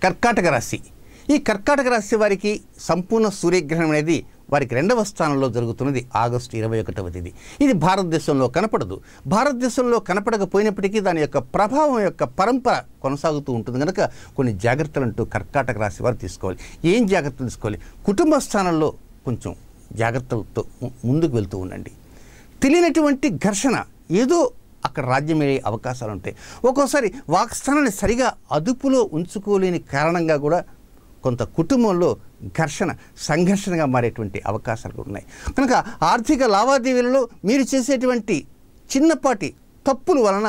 కర్కాటక రాశి ఈ కర్కాటక రాశి వారికి సంపూర్ణ సూర్యగ్రహణం అనేది వారికి రెండవ స్థానంలో జరుగుతున్నది ఆగస్టు ఇరవై ఒకటవ తేదీ ఇది భారతదేశంలో కనపడదు భారతదేశంలో కనపడకపోయినప్పటికీ దాని యొక్క ప్రభావం యొక్క పరంపర కొనసాగుతూ ఉంటుంది కనుక కొన్ని జాగ్రత్తలు అంటూ కర్కాటక రాశి వారు తీసుకోవాలి ఏం జాగ్రత్తలు తీసుకోవాలి కుటుంబ స్థానంలో కొంచెం జాగ్రత్తలతో ము- ముందుకు వెళ్తూ ఉండండి తెలియనటువంటి ఘర్షణ ఏదో అక్కడ రాజ్యమయ్యే అవకాశాలు ఉంటాయి ఒక్కోసారి వాక్స్థానాన్ని సరిగా అదుపులో ఉంచుకోలేని కారణంగా కూడా కొంత కుటుంబంలో ఘర్షణ సంఘర్షణగా మారేటువంటి అవకాశాలు కూడా ఉన్నాయి కనుక ఆర్థిక లావాదేవీలలో మీరు చేసేటువంటి చిన్నపాటి తప్పుల వలన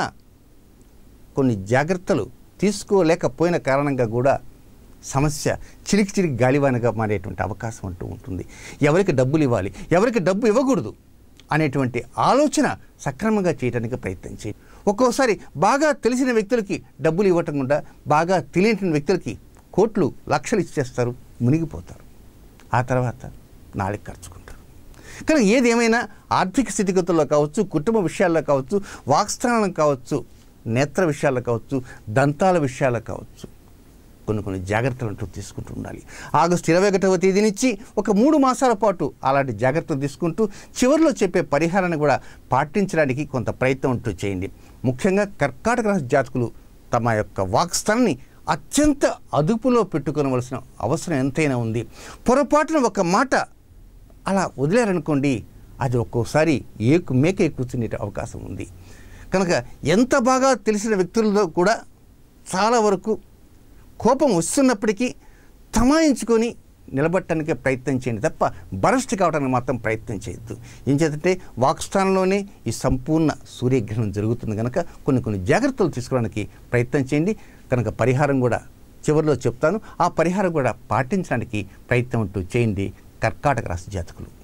కొన్ని జాగ్రత్తలు తీసుకోలేకపోయిన కారణంగా కూడా సమస్య చిలికి చిలికి గాలివానగా మారేటువంటి అవకాశం అంటూ ఉంటుంది ఎవరికి డబ్బులు ఇవ్వాలి ఎవరికి డబ్బు ఇవ్వకూడదు అనేటువంటి ఆలోచన సక్రమంగా చేయడానికి ప్రయత్నించి ఒక్కోసారి బాగా తెలిసిన వ్యక్తులకి డబ్బులు ఇవ్వటం కూడా బాగా తెలియని వ్యక్తులకి కోట్లు లక్షలు ఇచ్చేస్తారు మునిగిపోతారు ఆ తర్వాత నాలుగు ఖర్చుకుంటారు కానీ ఏది ఏమైనా ఆర్థిక స్థితిగతుల్లో కావచ్చు కుటుంబ విషయాల్లో కావచ్చు వాక్స్థానం కావచ్చు నేత్ర విషయాల్లో కావచ్చు దంతాల విషయాల్లో కావచ్చు కొన్ని కొన్ని జాగ్రత్తలు అంటూ తీసుకుంటూ ఉండాలి ఆగస్టు ఇరవై ఒకటవ తేదీ నుంచి ఒక మూడు మాసాల పాటు అలాంటి జాగ్రత్తలు తీసుకుంటూ చివరిలో చెప్పే పరిహారాన్ని కూడా పాటించడానికి కొంత ప్రయత్నం అంటూ చేయండి ముఖ్యంగా కర్కాటక రాశి జాతకులు తమ యొక్క వాక్స్థానాన్ని అత్యంత అదుపులో పెట్టుకోవలసిన అవసరం ఎంతైనా ఉంది పొరపాటున ఒక మాట అలా వదిలేరనుకోండి అది ఒక్కోసారి ఏకు మేకే కూర్చునే అవకాశం ఉంది కనుక ఎంత బాగా తెలిసిన వ్యక్తుల్లో కూడా చాలా వరకు కోపం వస్తున్నప్పటికీ తమాయించుకొని నిలబట్టడానికి ప్రయత్నం చేయండి తప్ప బరస్ట్ కావడానికి మాత్రం ప్రయత్నం చేయొద్దు ఏం చేతంటే వాక్స్థానంలోనే ఈ సంపూర్ణ సూర్యగ్రహణం జరుగుతుంది కనుక కొన్ని కొన్ని జాగ్రత్తలు తీసుకోవడానికి ప్రయత్నం చేయండి కనుక పరిహారం కూడా చివరిలో చెప్తాను ఆ పరిహారం కూడా పాటించడానికి ప్రయత్నం అంటూ చేయండి కర్కాటక రాశి జాతకులు